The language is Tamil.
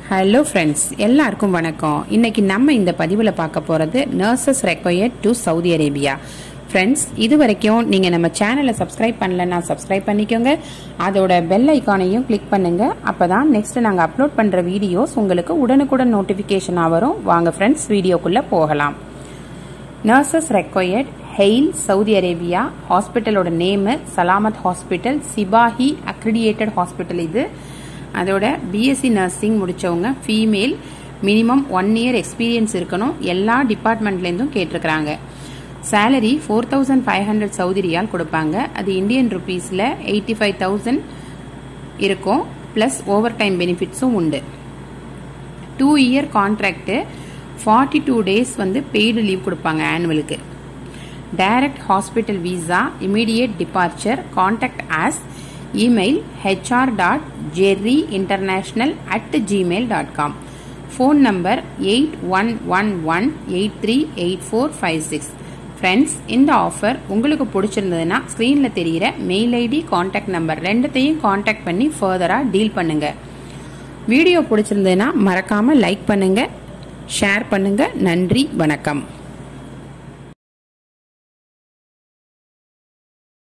ஹலோ ஃப்ரெண்ட்ஸ் எல்லாருக்கும் வணக்கம் இன்னைக்கு நம்ம இந்த பதிவில் பார்க்க போகிறது nurses required to Saudi Arabia friends இது வரைக்கும் நீங்கள் நம்ம சேனலை சப்ஸ்கிரைப் பண்ணலன்னா சப்ஸ்கிரைப் பண்ணிக்கோங்க அதோட பெல் ஐக்கானையும் கிளிக் பண்ணுங்க அப்போ தான் நெக்ஸ்ட் நாங்கள் அப்லோட் பண்ணுற வீடியோஸ் உங்களுக்கு உடனுக்குடன் நோட்டிஃபிகேஷனாக வரும் வாங்க ஃப்ரெண்ட்ஸ் வீடியோக்குள்ளே போகலாம் nurses required Hail Saudi Arabia ஹாஸ்பிட்டலோட name Salamat hospital CBAHI accredited hospital இது அதோட பிஎஸ்சி நர்சிங் முடிச்சவங்க female minimum one year experience இருக்கணும் எல்லா டிபார்ட்மெண்ட்லேருந்தும் கேட்டிருக்கிறாங்க salary four thousand five hundred Saudi riyal கொடுப்பாங்க அது இந்தியன் ருபீஸில் எயிட்டி ஃபைவ் தௌசண்ட் இருக்கும் ப்ளஸ் ஓவர் டைம் பெனிஃபிட்ஸும் உண்டு two year contract forty two days வந்து பெய்டு லீவ் கொடுப்பாங்க ஆனுவலுக்கு direct hospital visa immediate departure contact as email HR dot Jerry international at Gmail dot com phone number eight one one one eight three eight four five six friends இந்த ஆஃபர் உங்களுக்கு பிடிச்சிருந்ததுன்னா ஸ்க்ரீனில் தெரிகிற மெயில் ஐடி கான்டாக்ட் நம்பர் ரெண்டுத்தையும் கான்டாக்ட் பண்ணி ஃபர்தராக டீல் பண்ணுங்க வீடியோ பிடிச்சிருந்ததுன்னா மறக்காமல் லைக் பண்ணுங்க ஷேர் பண்ணுங்க நன்றி வணக்கம்